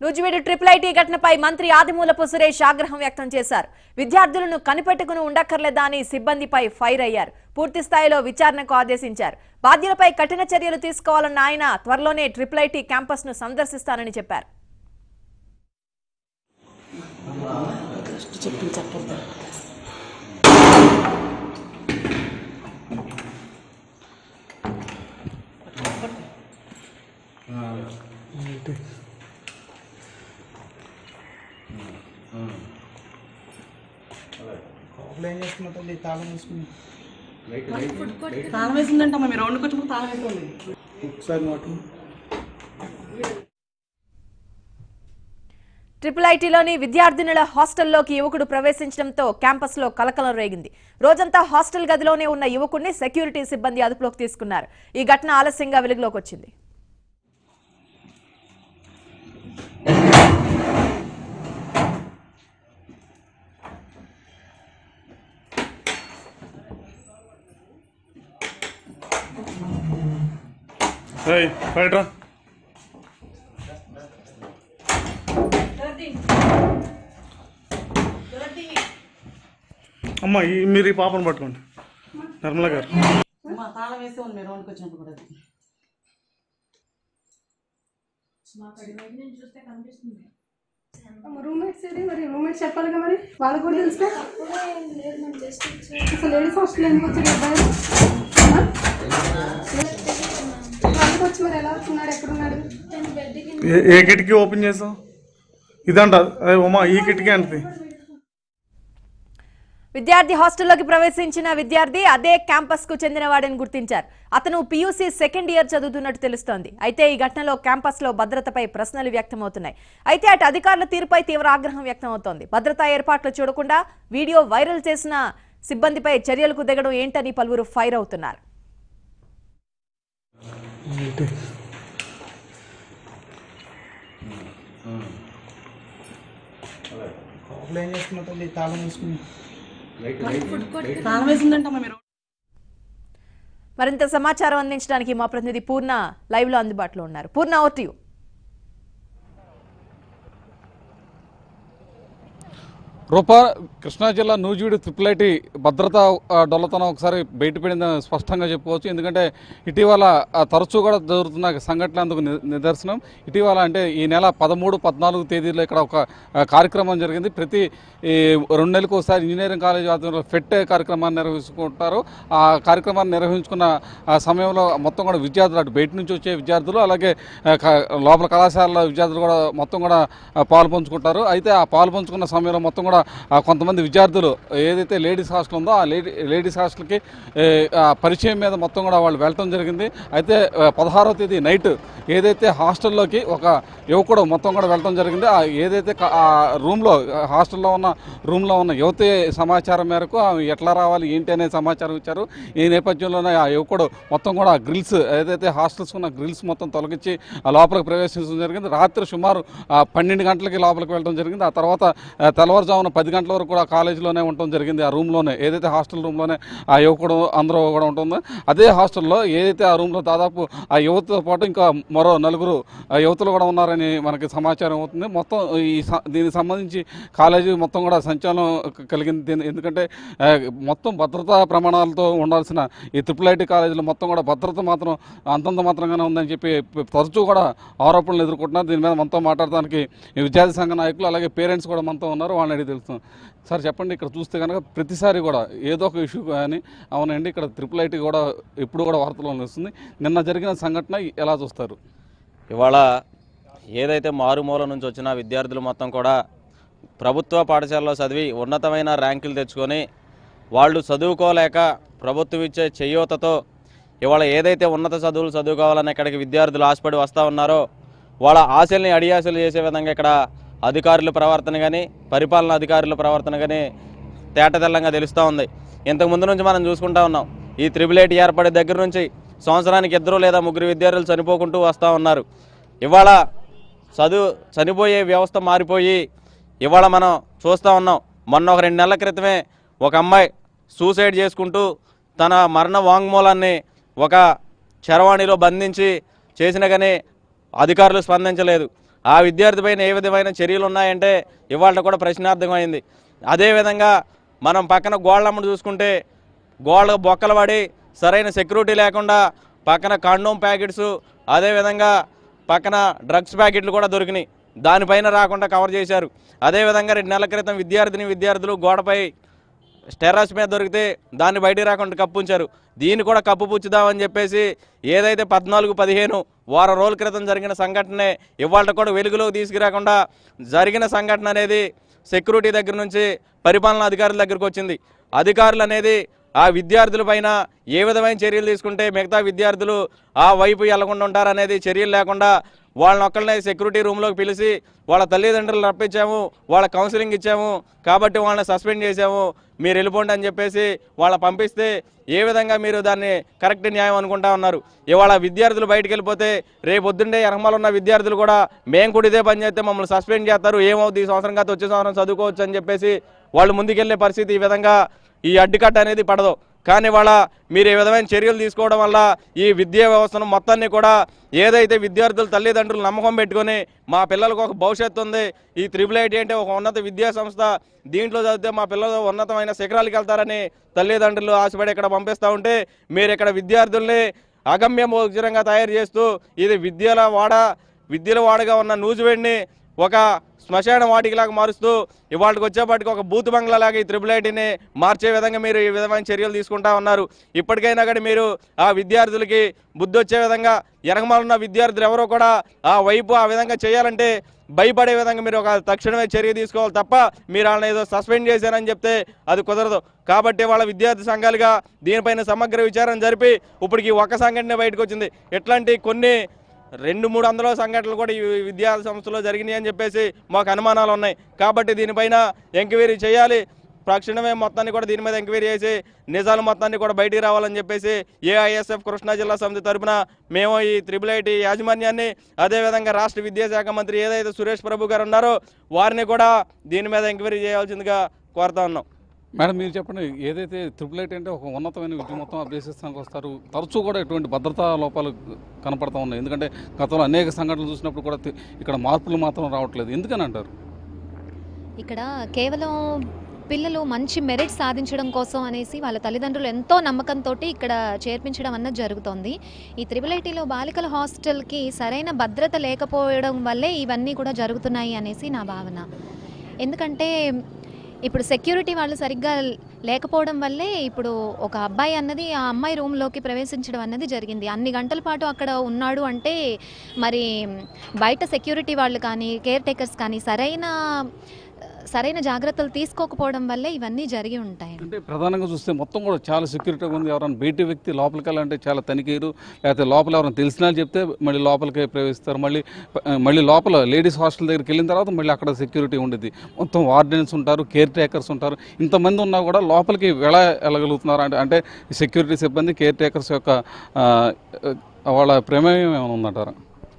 Nuzvid triple IT ఘటనపై మంత్రి ఆదిమూలపు సురేష్ ఆగ్రహం వ్యక్తం చేశారు విద్యార్థులను కనిపెట్టుకుని ఉండక్కర్లేదా అని సిబ్బందిపై ఫైర్ అయ్యారు పూర్తి స్థాయిలో విచారణకు ఆదేశించారు బాధ్యులపై కఠిన చర్యలు తీసుకోవాలన్న ఆయన త్వరలోనే ట్రిపుల్ ఐటీ క్యాంపస్ ను సందర్శిస్తానని చెప్పారు లోపల ఏం చేస్తున్నా తల్లి తాళం వేసుకుని తాళం వేసిందంటమ్మా మీరు రౌండ్కి వచ్చినప్పుడు తాళం వేసుకోండి ఒకసారి నోటు ట్రిపుల్ ఐటీలోని విద్యార్థినుల హాస్టల్లోకి యువకుడు ప్రవేశించడంతో క్యాంపస్లో కలకలం రేగింది రోజంతా హాస్టల్ గదిలోనే ఉన్న యువకుడిని సెక్యూరిటీ సిబ్బంది అదుపులోకి తీసుకున్నారు ఈ ఘటన ఆలస్యంగా వెలుగులోకి వచ్చింది ఏయ్ బయట అమ్మ ఈ మీరు ఈ పాపను పట్టుకోండి నిర్మల గారు అమ్మా తాళం వేసి ఉంది మీరు రౌండ్కి వచ్చినప్పుడు కూడా అది. రూమ్మేట్స్ ఏది మరి రూమ్మేట్స్ చెప్పాలిగా మరి వాళ్ళకి కూడా తెలుసుగా అసలు లేడీస్ హాస్టల్ ఎందుకు వచ్చాడు ఈ అబ్బాయి ఆ? వాళ్ళకి వచ్చి మరి ఎలా వస్తున్నాడు ఎక్కడున్నాడు ఏ ఏ కిటికీ ఓపెన్ చేసావు ఇదంట అదే ఉమా ఈ కిటికీ అంటది విద్యార్థి హాస్టల్లోకి ప్రవేశించిన విద్యార్థి అదే క్యాంపస్ కు చెందినవాడని గుర్తించారు అతను పీయూసీ సెకండ్ ఇయర్ చదువుతున్నట్టు తెలుస్తోంది అయితే ఈ ఘటనలో క్యాంపస్ లో భద్రతపై ప్రశ్నలు వ్యక్తమవుతున్నాయి అయితే అటు అధికారుల తీరుపై తీవ్ర ఆగ్రహం వ్యక్తమవుతోంది భద్రతా ఏర్పాట్లు చూడకుండా వీడియో వైరల్ చేసిన సిబ్బందిపై చర్యలకు దిగడం ఏంటని పలువురు ఫైర్ అవుతున్నారు లోపల ఏం చేస్తున్నా తల్లి తాళం వేసుకుని తాళం వేసిందంటమ్మా మీరు మరింత సమాచారం అందించడానికి మా ప్రతినిధి పూర్ణ లైవ్ లో అందుబాటులో ఉన్నారు Purna over to you Rupa Krishna జిల్లా నూజివీడు త్రిపుల్ ఐటీ భద్రతా ఆ, డొల్లతనం ఒకసారి బయటపడిందని స్పష్టంగా చెప్పుకోవచ్చు ఎందుకంటే ఇటీవల ఆ, తరచూ కూడా జరుగుతున్న సంఘటన అందుకు ని- నిదర్శనం ఇటీవల అంటే ఈ నెల పదమూడు పద్నాలుగు తేదీలో ఇక్కడ ఒక ఆ, కార్యక్రమం జరిగింది ప్రతి ఈ రెండు నెలలకు ఒకసారి ఇంజనీరింగ్ కాలేజ్ ఆధ్వర్యంలో ఫెట్ కార్యక్రమాన్ని నిర్వహించుకుంటారు ఆ కార్యక్రమాన్ని నిర్వహించుకున్న ఆ సమయంలో మొత్తం కూడా విద్యార్థులు అటు బయట నుంచి వచ్చే విద్యార్థులు అలాగే ఆ, క- లోపల కళాశాల విద్యార్థులు కూడా మొత్తం కూడా ఆ, పాలు పంచుకుంటారు అయితే ఆ పాలు పంచుకున్న సమయంలో మొత్తం కూడా ఆ, కొంతమంది విద్యార్థులు ఏదైతే లేడీస్ హాస్టల్ ఉందో ఆ లేడీ లేడీస్ హాస్టల్కి ఏ, ఆ పరిచయం మీద మొత్తం కూడా వాళ్ళు వెళ్ళటం జరిగింది అయితే ఆ, పదహారవ తేదీ నైట్ ఏదైతే హాస్టల్లోకి ఒక యువకుడు మొత్తం కూడా వెళ్ళటం జరిగింది ఆ ఏదైతే క- ఆ రూమ్లో హాస్టల్లో ఉన్న రూమ్లో ఉన్న యువతి సమాచారం మేరకు ఆమె ఎట్లా రావాలి ఏంటి అనే సమాచారం ఇచ్చారు ఈ నేపథ్యంలోనే ఆ యువకుడు మొత్తం కూడా గ్రిల్స్ ఏదైతే హాస్టల్స్ ఉన్న గ్రిల్స్ మొత్తం తొలగించి ఆ లోపలికి ప్రవేశించడం జరిగింది రాత్రి సుమారు ఆ, పన్నెండు గంటలకి లోపలికి వెళ్ళడం జరిగింది ఆ తర్వాత ఆ, తెల్లవారుజామున పది గంటల వరకు కూడా కాలేజీలోనే ఉండటం జరిగింది ఆ రూమ్లోనే ఏదైతే హాస్టల్ రూమ్లోనే ఆ యువకుడు అందరూ కూడా ఉంటుందో అదే హాస్టల్లో ఏదైతే ఆ రూమ్లో దాదాపు ఆ యువతతో పాటు ఇంకా మరో నలుగురు ఆ యువతులు కూడా ఉన్నారని మనకి సమాచారం అవుతుంది మొత్తం ఈ స- దీనికి సంబంధించి కాలేజీ మొత్తం కూడా సంచలనం క- కలిగింది దీని- ఎందుకంటే ఆ, మొత్తం భద్రతా ప్రమాణాలతో ఉండాల్సిన ఈ ట్రిపుల్ ఐటీ కాలేజీలో మొత్తం కూడా భద్రత మాత్రం అంతంత మాత్రంగానే ఉందని చెప్పి ప- తరచూ కూడా ఆరోపణలు ఎదుర్కొంటున్నారు దీని మీద మనతో మాట్లాడడానికి ఈ విద్యార్థి సంఘ నాయకులు అలాగే పేరెంట్స్ కూడా మనతో ఉన్నారు వాళ్ళని అడిగి తెలుస్తుంది సార్ చెప్పండి ఇక్కడ చూస్తే కనుక ప్రతిసారి కూడా ఏదో ఒక ఇష్యూ కానీ అవునండి ఇక్కడ ట్రిపుల్ ఐటీ కూడా ఎప్పుడు కూడా వార్తల్లో నిలుస్తుంది నిన్న జరిగిన సంఘటన ఎలా చూస్తారు ఇవాళ ఏదైతే మారుమూల నుంచి వచ్చిన విద్యార్థులు మొత్తం కూడా ప్రభుత్వ పాఠశాలలో చదివి ఉన్నతమైన ర్యాంకులు తెచ్చుకొని వాళ్ళు చదువుకోలేక ప్రభుత్వం ఇచ్చే చేయూతతో ఇవాళ ఏదైతే ఉన్నత చదువులు చదువుకోవాలని ఇక్కడికి విద్యార్థులు ఆశపడి వస్తూ ఉన్నారో వాళ్ళ ఆశల్ని అడియాసలు చేసే విధంగా ఇక్కడ అధికారుల ప్రవర్తన కానీ పరిపాలన అధికారుల ప్రవర్తన కానీ తేటతెల్లంగా తెలుస్తూ ఉంది ఇంతకు ముందు నుంచి మనం చూసుకుంటా ఉన్నాం ఈ త్రిబుల్ ఐటీ ఏర్పడే దగ్గర నుంచి సంవత్సరానికి ఇద్దరు లేదా ముగ్గురు విద్యార్థులు చనిపోకుంటూ వస్తూ ఉన్నారు ఇవాళ చదువు చనిపోయే వ్యవస్థ మారిపోయి ఇవాళ మనం చూస్తూ ఉన్నాం మొన్న ఒక రెండు నెలల క్రితమే ఒక అమ్మాయి సూసైడ్ చేసుకుంటూ తన మరణ వాంగ్మూలాన్ని ఒక చరవాణిలో బంధించి చేసిన కానీ అధికారులు స్పందించలేదు ఆ విద్యార్థి పైన ఏ విధమైన చర్యలు ఉన్నాయంటే ఇవాళ కూడా ప్రశ్నార్థకమైంది అదేవిధంగా మనం పక్కన గోళ్ళమ్మడు చూసుకుంటే గోళ్ళ బొక్కలు పడి సరైన సెక్యూరిటీ లేకుండా పక్కన కండోమ్ ప్యాకెట్స్ అదేవిధంగా పక్కన డ్రగ్స్ ప్యాకెట్లు కూడా దొరికినాయి దానిపైన రాకుండా కవర్ చేశారు అదేవిధంగా రెండు నెలల క్రితం విద్యార్థిని విద్యార్థులు గోడపై టెర్రస్ మీద దొరికితే దాన్ని బయటికి రాకుండా కప్పు ఉంచారు దీన్ని కూడా కప్పు పుచ్చుదామని చెప్పేసి ఏదైతే పద్నాలుగు పదిహేను వారం రోజుల క్రితం జరిగిన సంఘటనే ఇవాళ కూడా వెలుగులోకి తీసుకురాకుండా జరిగిన సంఘటన అనేది సెక్యూరిటీ దగ్గర నుంచి పరిపాలనా అధికారుల దగ్గరకు వచ్చింది అధికారులు అనేది ఆ విద్యార్థుల పైన ఏ విధమైన చర్యలు తీసుకుంటే మిగతా విద్యార్థులు ఆ వైపు వెళ్లకుండా ఉంటారనేది చర్యలు లేకుండా వాళ్ళని ఒక్కళ్ళనే సెక్యూరిటీ రూమ్లోకి పిలిచి వాళ్ళ తల్లిదండ్రులు రప్పించాము వాళ్ళ కౌన్సిలింగ్ ఇచ్చాము కాబట్టి వాళ్ళని సస్పెండ్ చేసాము మీరు వెళ్ళిపోండి అని చెప్పేసి వాళ్ళ పంపిస్తే ఏ విధంగా మీరు దాన్ని కరెక్ట్ న్యాయం అనుకుంటా ఉన్నారు ఇవాళ విద్యార్థులు బయటికి వెళ్ళిపోతే రేపు పొద్దున్నే ఎనమల ఉన్న విద్యార్థులు కూడా మేము కూడా ఇదే పని చేస్తే మమ్మల్ని సస్పెండ్ చేస్తారు ఏమవుతుంది ఈ సంవత్సరం కాదు వచ్చే సంవత్సరం చదువుకోవచ్చు అని చెప్పేసి వాళ్ళు ముందుకెళ్లే పరిస్థితి ఈ విధంగా ఈ అడ్డుకట్ట అనేది పడదు కానీ వాళ్ళ మీరు ఈ విధమైన చర్యలు తీసుకోవడం వల్ల ఈ విద్యా వ్యవస్థను మొత్తాన్ని కూడా ఏదైతే విద్యార్థులు తల్లిదండ్రులు నమ్మకం పెట్టుకొని మా పిల్లలకు ఒక భవిష్యత్తు ఉంది ఈ త్రిబుల్ ఐటీ అంటే ఒక ఉన్నత విద్యా సంస్థ దీంట్లో చదివితే మా పిల్లలు ఉన్నతమైన శిఖరాలకు వెళ్తారని తల్లిదండ్రులు ఆశపడి ఇక్కడ పంపిస్తూ ఉంటే మీరు ఇక్కడ విద్యార్థుల్ని అగమ్య గోచరంగా తయారు చేస్తూ ఇది విద్యల వాడ విద్యల వాడగా ఉన్న నూజివేడిని ఒక శ్మశాన వాటికిలాగా మారుస్తూ ఇవాళకి వచ్చేపాటికి ఒక బూత్ బంగ్లా లాగా ఈ త్రిబుల్ ఐటీని మార్చే విధంగా మీరు ఈ విధమైన చర్యలు తీసుకుంటా ఉన్నారు ఇప్పటికైనా కానీ మీరు ఆ విద్యార్థులకి బుద్ధి వచ్చే విధంగా ఎనగమాలున్న విద్యార్థులు ఎవరో కూడా ఆ వైపు ఆ విధంగా చేయాలంటే భయపడే విధంగా మీరు ఒక తక్షణమే చర్య తీసుకోవాలి తప్ప మీరు వాళ్ళని ఏదో సస్పెండ్ చేశారని చెప్తే అది కుదరదు కాబట్టి వాళ్ళ విద్యార్థి సంఘాలుగా దీనిపైన సమగ్ర విచారణ జరిపి ఇప్పటికి ఒక సంఘటన బయటకు వచ్చింది ఇట్లాంటి కొన్ని రెండు మూడు వందల సంఘటనలు కూడా ఈ విద్యా సంస్థలో జరిగినాయి అని చెప్పేసి మాకు అనుమానాలు ఉన్నాయి కాబట్టి దీనిపైన ఎంక్వైరీ చేయాలి తక్షణమే మొత్తాన్ని కూడా దీని మీద ఎంక్వైరీ చేసి నిజాలు మొత్తాన్ని కూడా బయటికి రావాలని చెప్పేసి ఏఐఎస్ఎఫ్ కృష్ణా జిల్లా సమితి తరపున మేము ఈ త్రిబుల్ ఐటీ యాజమాన్యాన్ని అదేవిధంగా రాష్ట్ర విద్యాశాఖ మంత్రి ఏదైతే సురేష్ ప్రభు గారు ఉన్నారో వారిని కూడా దీని మీద ఎంక్వైరీ చేయాల్సిందిగా కోరుతా ఉన్నాం మేడం మీరు చెప్పండి ఏదైతే త్రిపుల్ ఐటీ అంటే ఒక ఉన్నతమైన విద్య మొత్తం అభ్యసిస్తానికి వస్తారు తరచూ కూడా ఇటువంటి భద్రతా లోపాలు కనపడతా ఉన్నాయి ఎందుకంటే గతంలో అనేక సంఘటనలు చూసినప్పుడు కూడా తి- ఇక్కడ మార్పులు మాత్రం రావట్లేదు ఎందుకని అంటారు ఇక్కడ కేవలం పిల్లలు మంచి మెరిట్ సాధించడం కోసం అనేసి వాళ్ళ తల్లిదండ్రులు ఎంతో నమ్మకంతో ఇక్కడ చేర్పించడం అన్నది జరుగుతోంది ఈ త్రిబుల్ ఐటీలో బాలికల హాస్టల్కి సరైన భద్రత లేకపోవడం వల్లే ఇవన్నీ కూడా జరుగుతున్నాయి అనేసి నా భావన ఎందుకంటే ఇప్పుడు సెక్యూరిటీ వాళ్ళు సరిగ్గా లేకపోవడం వల్లే ఇప్పుడు ఒక అబ్బాయి అన్నది ఆ అమ్మాయి రూమ్లోకి ప్రవేశించడం అన్నది జరిగింది అన్ని గంటల పాటు అక్కడ ఉన్నాడు అంటే మరి బయట సెక్యూరిటీ వాళ్ళు కానీ కేర్ టేకర్స్ కానీ సరైన సరైన జాగ్రత్తలు తీసుకోకపోవడం వల్లే ఇవన్నీ జరిగి ఉంటాయి అంటే ప్రధానంగా చూస్తే మొత్తం కూడా చాలా సెక్యూరిటీగా ఉంది ఎవరైనా బయట వ్యక్తి లోపలికి వెళ్ళాలంటే చాలా తనిఖీరు లేకపోతే లోపల ఎవరైనా తెలిసిన వాళ్ళు చెప్తే మళ్ళీ లోపలికి ప్రవేశిస్తారు మళ్ళీ ఆ, మళ్ళీ లోపల లేడీస్ హాస్టల్ దగ్గరికి వెళ్ళిన తర్వాత మళ్ళీ అక్కడ సెక్యూరిటీ ఉండేది మొత్తం వార్డెన్స్ ఉంటారు కేర్ టేకర్స్ ఉంటారు ఇంతమంది ఉన్నా కూడా లోపలికి వెళ్ళ వెళ్ళగలుగుతున్నారు అంటే అంటే సెక్యూరిటీ సిబ్బంది కేర్ టేకర్స్ యొక్క ఆ, ఆ, వాళ్ళ ప్రమేయం ఏమైనా ఉందంటారా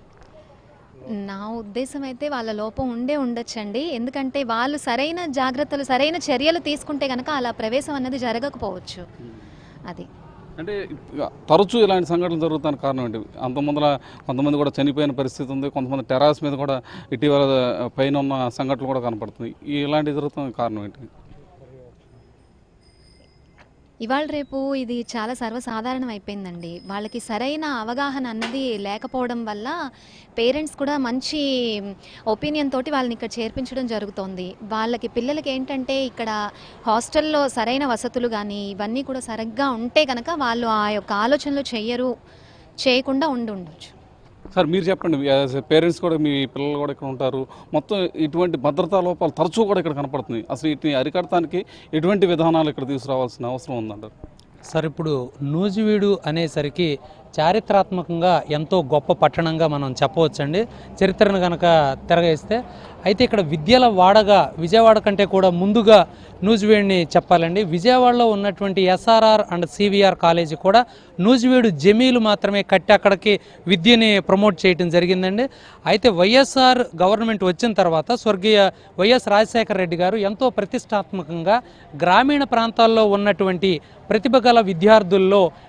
నా ఉద్దేశం అయితే వాళ్ళ లోపం ఉండే ఉండొచ్చండి ఎందుకంటే వాళ్ళు సరైన జాగ్రత్తలు సరైన చర్యలు తీసుకుంటే కనుక అలా ప్రవేశం అనేది జరగకపోవచ్చు అది అంటే ఇక తరచూ ఇలాంటి సంఘటనలు జరుగుతానికి కారణం ఏంటి అంత ముందర కొంతమంది కూడా చనిపోయిన పరిస్థితి ఉంది కొంతమంది టెరాస్ మీద కూడా ఇటీవల పైన ఉన్న సంఘటనలు కూడా కనపడుతుంది ఇలాంటివి జరుగుతున్న కారణం ఏంటి ఇవాళ రేపు ఇది చాలా సర్వసాధారణం అయిపోయిందండి వాళ్ళకి సరైన అవగాహన అన్నది లేకపోవడం వల్ల పేరెంట్స్ కూడా మంచి ఒపీనియన్ తోటి వాళ్ళని ఇక్కడ చేర్పించడం జరుగుతోంది వాళ్ళకి పిల్లలకి ఏంటంటే ఇక్కడ హాస్టల్లో సరైన వసతులు కానీ ఇవన్నీ కూడా సరిగ్గా ఉంటే కనుక వాళ్ళు ఆ యొక్క ఆలోచనలు చెయ్యరు చేయకుండా ఉండి ఉండొచ్చు సార్ మీరు చెప్పండి పేరెంట్స్ కూడా మీ పిల్లలు కూడా ఇక్కడ ఉంటారు మొత్తం ఇటువంటి భద్రతా లోపాలు తరచూ కూడా ఇక్కడ కనపడుతున్నాయి అసలు వీటిని అరికడటానికి ఎటువంటి విధానాలు ఇక్కడ తీసుకురావాల్సిన అవసరం ఉందంటారు సార్ ఇప్పుడు నూజివీడు అనేసరికి చారిత్రాత్మకంగా ఎంతో గొప్ప పట్టణంగా మనం చెప్పవచ్చండి చరిత్రను కనుక తిరగేస్తే అయితే ఇక్కడ విద్యల వాడగా విజయవాడ కంటే కూడా ముందుగా నూజివీడుని చెప్పాలండి విజయవాడలో ఉన్నటువంటి ఎస్ఆర్ఆర్ అండ్ సివిఆర్ కాలేజీ కూడా నూజివీడు జమీలు మాత్రమే కట్టి అక్కడికి విద్యని ప్రమోట్ చేయడం జరిగిందండి అయితే వైఎస్ఆర్ గవర్నమెంట్ వచ్చిన తర్వాత స్వర్గీయ వైఎస్ రాజశేఖర రెడ్డి గారు ఎంతో ప్రతిష్టాత్మకంగా గ్రామీణ ప్రాంతాల్లో ఉన్నటువంటి ప్రతిభ గల విద్యార్థుల్లో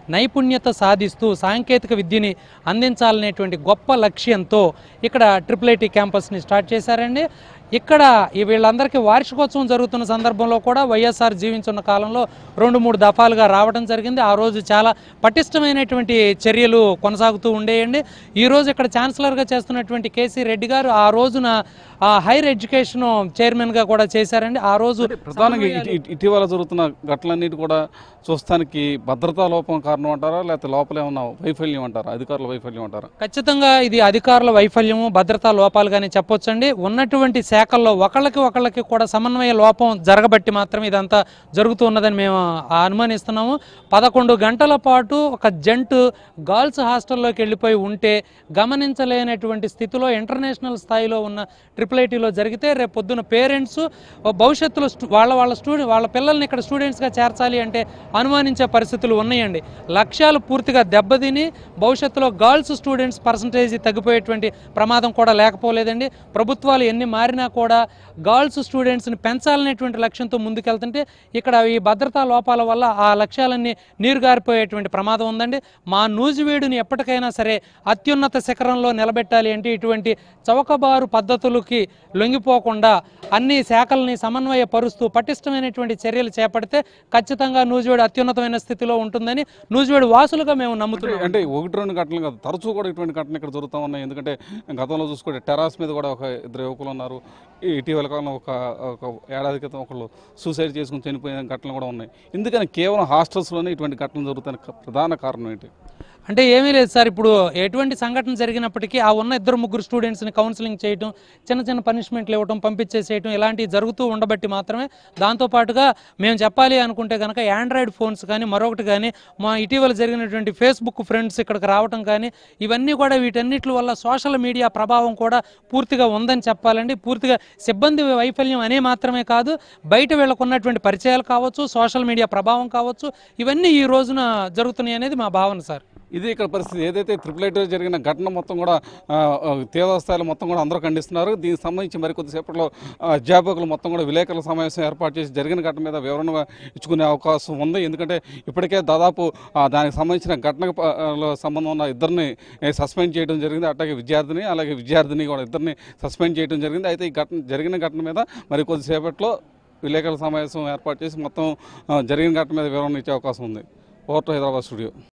నైపుణ్యత సాధిస్తూ సాంకేతిక విద్యని అందించాలనేటువంటి గొప్ప లక్ష్యంతో ఇక్కడ ట్రిపుల్ ఐటీ క్యాంపస్ని స్టార్ట్ చేశారండి ఇక్కడ ఈ వీళ్ళందరికీ వార్షికోత్సవం జరుగుతున్న సందర్భంలో కూడా వైఎస్ఆర్ జీవించున్న కాలంలో రెండు మూడు దఫాలుగా రావడం జరిగింది ఆ రోజు చాలా పటిష్టమైనటువంటి చర్యలు కొనసాగుతూ ఉండేయండి ఈ రోజు ఇక్కడ ఛాన్సలర్గా చేస్తున్నటువంటి కేసీ రెడ్డి గారు ఆ రోజున ఆ హైర్ ఎడ్యుకేషన్ చైర్మన్గా కూడా చేశారండి ఆ రోజు ప్రధానంగా ఇటి- ఇటి- ఇటీవల జరుగుతున్న ఘటనలన్నిటి కూడా చూస్తానికి భద్రతా లోపం కారణం అంటారా లేకపోతే లోపల ఏమన్నా వైఫల్యం అంటారా అధికారుల వైఫల్యం అంటారా ఖచ్చితంగా ఇది అధికారుల వైఫల్యము భద్రతా లోపాలుగానే చెప్పొచ్చండి ఉన్నటువంటి శాఖల్లో ఒకళ్ళకి ఒకళ్ళకి కూడా సమన్వయ లోపం జరగబట్టి మాత్రం ఇదంతా జరుగుతూ ఉన్నదని మేము అనుమానిస్తున్నాము పదకొండు గంటల పాటు ఒక జంటు గర్ల్స్ హాస్టల్లోకి వెళ్ళిపోయి ఉంటే గమనించలేనటువంటి స్థితిలో ఇంటర్నేషనల్ స్థాయిలో ఉన్న ట్రిపుల్ ఐటీలో జరిగితే రేపు పొద్దున పేరెంట్స్ భవిష్యత్తులో స్టూ- వాళ్ళ వాళ్ళ స్టూడెంట్ వాళ్ళ పిల్లల్ని ఇక్కడ స్టూడెంట్స్గా చేర్చాలి అంటే అనుమానించే పరిస్థితులు ఉన్నాయండి లక్ష్యాలు పూర్తిగా దెబ్బతిని భవిష్యత్తులో గర్ల్స్ స్టూడెంట్స్ పర్సంటేజ్ తగ్గిపోయేటువంటి ప్రమాదం కూడా లేకపోలేదండి ప్రభుత్వాలు ఎన్ని మారినా కూడా గర్ల్స్ స్టూడెంట్స్ని పెంచాలనేటువంటి లక్ష్యంతో ముందుకెళ్తుంటే ఇక్కడ ఈ భద్రతా లోపాల వల్ల ఆ లక్ష్యాలన్నీ నీరుగారిపోయేటువంటి ప్రమాదం ఉందండి మా నూజివీడుని ఎప్పటికైనా సరే అత్యున్నత శిఖరంలో నిలబెట్టాలి అంటే ఇటువంటి చౌకబారు పద్ధతులకి లొంగిపోకుండా అన్ని శాఖల్ని సమన్వయపరుస్తూ పటిష్టమైనటువంటి చర్యలు చేపడితే ఖచ్చితంగా నూజివీడు అత్యున్నతమైన స్థితిలో ఉంటుందని నూజివీడు వాసులుగా మేము నమ్ముతున్నాం అంటే ఒకటి రెండు ఘటనలు కాదు తరచూ కూడా ఇటువంటి ఘటనలు ఇక్కడ జరుగుతూ ఉన్నాయి ఎందుకంటే గతంలో చూసుకుంటే టెరాస్ మీద కూడా ఒక ఇద్దరు యువకులు ఉన్నారు ఈ ఇటీవల కాలంలో ఒక ఒక ఏడాది క్రితం ఒకళ్ళు సూసైడ్ చేసుకుని చనిపోయిన ఘటనలు కూడా ఉన్నాయి ఎందుకని కేవలం హాస్టల్స్లోనే ఇటువంటి ఘటనలు జరుగుతాయి ప్రధాన కారణం ఏంటి అంటే ఏమీ లేదు సార్ ఇప్పుడు ఎటువంటి సంఘటన జరిగినప్పటికీ ఆ ఉన్న ఇద్దరు ముగ్గురు స్టూడెంట్స్ని కౌన్సిలింగ్ చేయటం చిన్న చిన్న పనిష్మెంట్లు ఇవ్వటం పంపించేసేయటం ఇలాంటివి జరుగుతూ ఉండబట్టి మాత్రమే దాంతోపాటుగా మేము చెప్పాలి అనుకుంటే కనుక యాండ్రాయిడ్ ఫోన్స్ కానీ మరొకటి కానీ మా ఇటీవల జరిగినటువంటి ఫేస్బుక్ ఫ్రెండ్స్ ఇక్కడికి రావటం కానీ ఇవన్నీ కూడా వీటన్నిటి వల్ల సోషల్ మీడియా ప్రభావం కూడా పూర్తిగా ఉందని చెప్పాలండి పూర్తిగా సిబ్బంది వైఫల్యం అనే మాత్రమే కాదు బయట వీళ్ళకు ఉన్నటువంటి పరిచయాలు కావచ్చు సోషల్ మీడియా ప్రభావం కావచ్చు ఇవన్నీ ఈ రోజున జరుగుతున్నాయి అనేది మా భావన సార్ ఇది ఇక్కడ పరిస్థితి ఏదైతే ట్రిపుల్ ఐటీలో జరిగిన ఘటన మొత్తం కూడా ఆ, ఆ, తీవ్ర స్థాయిలో మొత్తం కూడా అందరూ ఖండిస్తున్నారు దీనికి సంబంధించి మరి కొద్దిసేపట్లో ఆ, అధ్యాపకులు మొత్తం కూడా విలేకరుల సమావేశం ఏర్పాటు చేసి జరిగిన ఘటన మీద వివరణ ఇచ్చుకునే అవకాశం ఉంది ఎందుకంటే ఇప్పటికే దాదాపు ఆ, దానికి సంబంధించిన ఘటనకు ప- ఆ, లో సంబంధం ఉన్న ఇద్దరిని ఏ, సస్పెండ్ చేయడం జరిగింది అట్లాగే విద్యార్థిని అలాగే విద్యార్థిని కూడా ఇద్దరిని సస్పెండ్ చేయడం జరిగింది అయితే ఈ ఘటన జరిగిన ఘటన మీద మరి కొద్దిసేపట్లో విలేకరుల సమావేశం ఏర్పాటు చేసి మొత్తం ఆ, జరిగిన ఘటన మీద వివరణ ఇచ్చే అవకాశం ఉంది ఓవర్ టు హైదరాబాద్ స్టూడియో